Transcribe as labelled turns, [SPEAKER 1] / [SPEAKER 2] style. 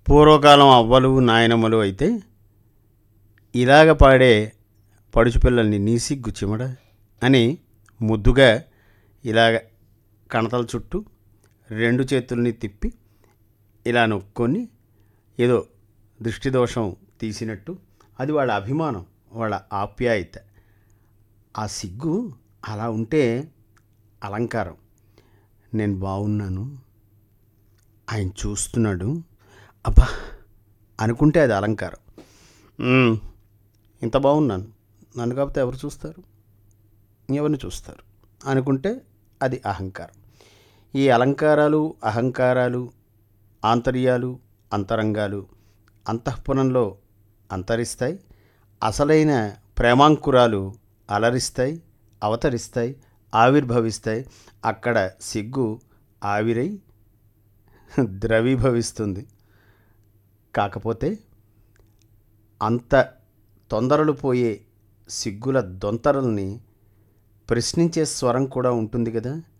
[SPEAKER 1] పూర్వకాలం అవ్వలు నాయనమ్మలు అయితే ఇలాగ పాడే పడుచు పిల్లల్ని నీ సిగ్గు చిమడ అని ముద్దుగా ఇలాగ కణతల చుట్టూ రెండు చేతుల్ని తిప్పి ఇలా నొక్కొని ఏదో దృష్టి దోషం తీసినట్టు అది వాళ్ళ అభిమానం వాళ్ళ ఆప్యాయత ఆ సిగ్గు అలా ఉంటే అలంకారం నేను బాగున్నాను ఆయన చూస్తున్నాడు అబ్బా అనుకుంటే అది అలంకారం "మ్మ్, ఇంత బాగున్నాను నన్ను కాకపోతే ఎవరు చూస్తారు ఎవరిని చూస్తారు అనుకుంటే అది అహంకారం ఈ అలంకారాలు అహంకారాలు ఆంతర్యాలు అంతరంగాలు అంతఃపురంలో అంతరిస్తాయి అసలైన ప్రేమాంకురాలు అలరిస్తాయి అవతరిస్తాయి ఆవిర్భవిస్తాయి అక్కడ సిగ్గు ఆవిరై ద్రవీభవిస్తుంది కాకపోతే అంత తొందరలు పోయే సిగ్గుల దొంతరల్ని ప్రశ్నించే స్వరం కూడా ఉంటుంది కదా